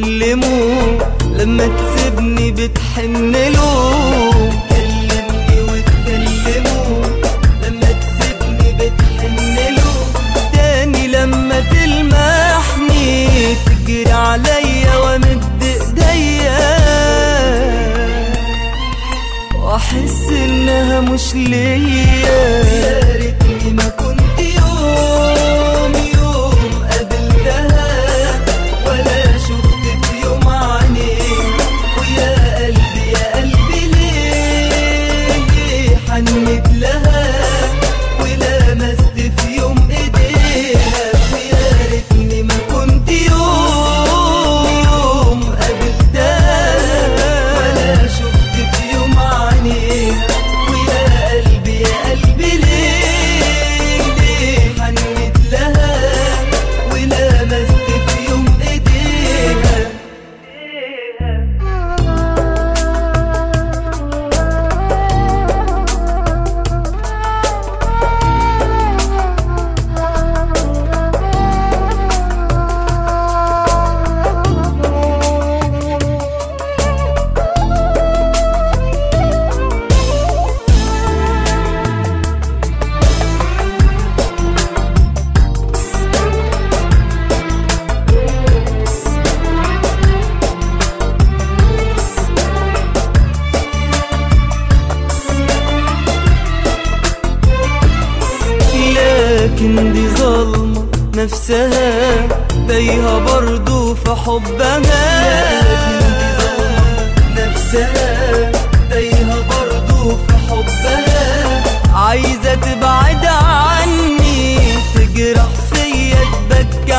بتكلمه لما تسيبني بتحن له كلمني وتكلمه لما تسيبني بتحن له تاني لما تلمحني تجري عليا وامد ايديا واحس انها مش ليا يا ريتني ما كنت يوم يوم قابلتها ولا شفت في يوم عينيك ويا قلبي يا قلبي ليه ليه حنيت لها ولمست في يوم ايديها ويا ريتني ما كنت يوم يوم قابلتها ولا شفت في يوم عينيها ويا قلبي يا قلبي ليه ليه حنيت لها ولمست في يوم ايديها لكن دي ظلمة نفسها تايهة برضو في حبها لكن دي ظلمة نفسها تايهة برضو في حبها عايزة تبعد عني تجرح فيا تبكي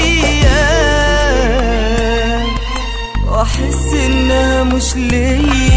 عينيا واحس انها مش ليا